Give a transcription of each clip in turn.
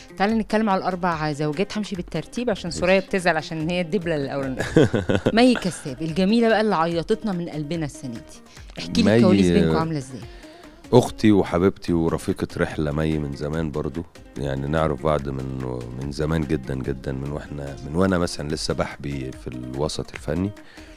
تعالى نتكلم على الاربع زوجات همشي بالترتيب عشان سوريا بتزعل عشان هي الدبله الاولانيه مي كساب الجميله بقى اللي عيطتنا من قلبنا السنه دي احكي لي مي- الكواليس بينكم عامله ازاي اختي وحبيبتي ورفيقه رحله مي من زمان برضو يعني نعرف بعض من من زمان جدا جدا من واحنا من وانا مثلا لسه بحبي في الوسط الفني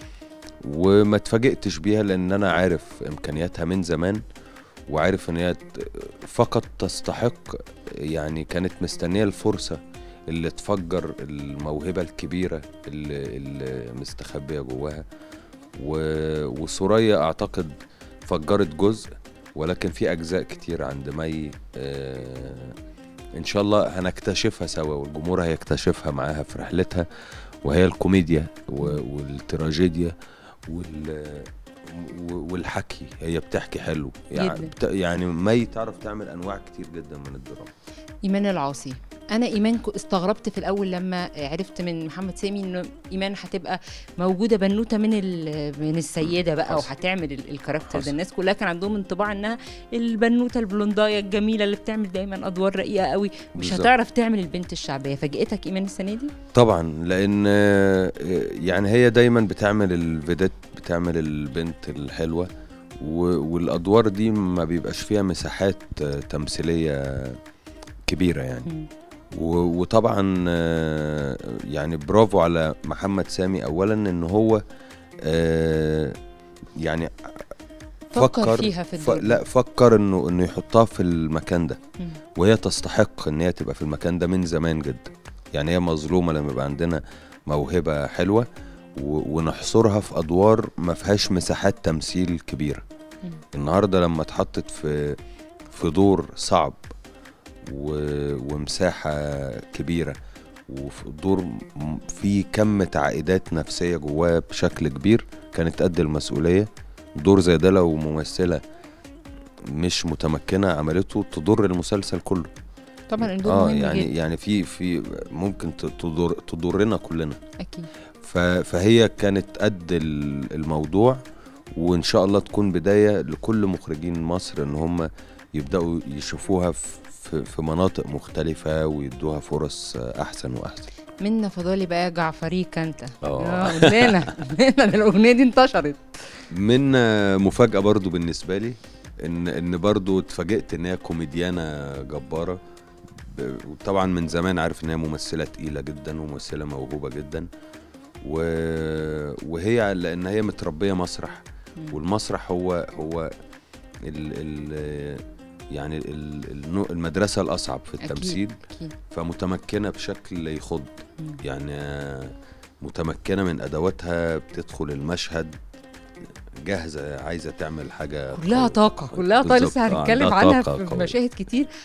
وما اتفاجئتش بيها لان انا عارف امكانياتها من زمان وعارف ان هي ت- فقط تستحق يعني كانت مستنيه الفرصه اللي تفجر الموهبه الكبيره اللي, اللي مستخبيه جواها و- وسوريا اعتقد فجرت جزء ولكن في اجزاء كتير عند مي آه ان شاء الله هنكتشفها سوا والجمهور هيكتشفها معاها في رحلتها وهي الكوميديا و- والتراجيديا وال و- والحكي هي بتحكي حلو يعني, جداً. بت يعني مي تعرف تعمل انواع كتير جدا من الدراما ايمان العاصي انا ايمان كو- استغربت في الاول لما عرفت من محمد سامي ان ايمان هتبقى موجوده بنوته من ال- من السيده بقى حصل. وهتعمل ال- الكاركتر ده حصل. الناس كلها كان عندهم انطباع انها البنوته البلوندايه الجميله اللي بتعمل دايما ادوار رقيقه قوي مش بالظبط. هتعرف تعمل البنت الشعبيه فاجئتك ايمان السنه دي طبعا لان آه، يعني هي دايما بتعمل الفيدات بتعمل البنت الحلوه و- والادوار دي ما بيبقاش فيها مساحات آه، تمثيليه كبيره يعني مم. و- وطبعا آه، يعني برافو على محمد سامي اولا ان هو آه، يعني فكر فيها في ف... الدور لا فكر انه انه يحطها في المكان ده مم. وهي تستحق ان هي تبقى في المكان ده من زمان جدا يعني هي مظلومه لما يبقى عندنا موهبه حلوه و... ونحصرها في ادوار ما فيهاش مساحات تمثيل كبيره مم. النهارده لما اتحطت في في دور صعب و... ومساحه كبيره وفي دور م- فيه كم تعقيدات نفسيه جواه بشكل كبير كانت قد المسؤوليه دور زي ده لو ممثله مش متمكنه عملته تضر المسلسل كله طبعا الدور اه مهم يعني جدا يعني في في ممكن ت- تضر تضرنا كلنا اكيد ف- فهي كانت قد ال- الموضوع وان شاء الله تكون بدايه لكل مخرجين مصر ان هم يبداوا يشوفوها في في- في مناطق مختلفة ويدوها فرص أحسن وأحسن منا فضالي بقى جعفريك انت آه. اه قلنا قلنا الاغنيه دي انتشرت من مفاجأة برضو بالنسبة لي إن إن برضو اتفاجئت إن هي كوميديانة جبارة ب- وطبعا من زمان عارف إن هي ممثلة تقيلة جدا وممثلة موهوبة جدا و... وهي لأن هي متربية مسرح مم. والمسرح هو هو ال ال يعني ال النوع- المدرسة الأصعب في أكيد. التمثيل اكيد فمتمكنة بشكل يخض مم. يعني آه، متمكنة من أدواتها بتدخل المشهد جاهزة عايزة تعمل حاجة كلها قوية. طاقة كلها طاقة بالظبط. لسه آه، هنتكلم عندها عنها طاقة في قوية. مشاهد كتير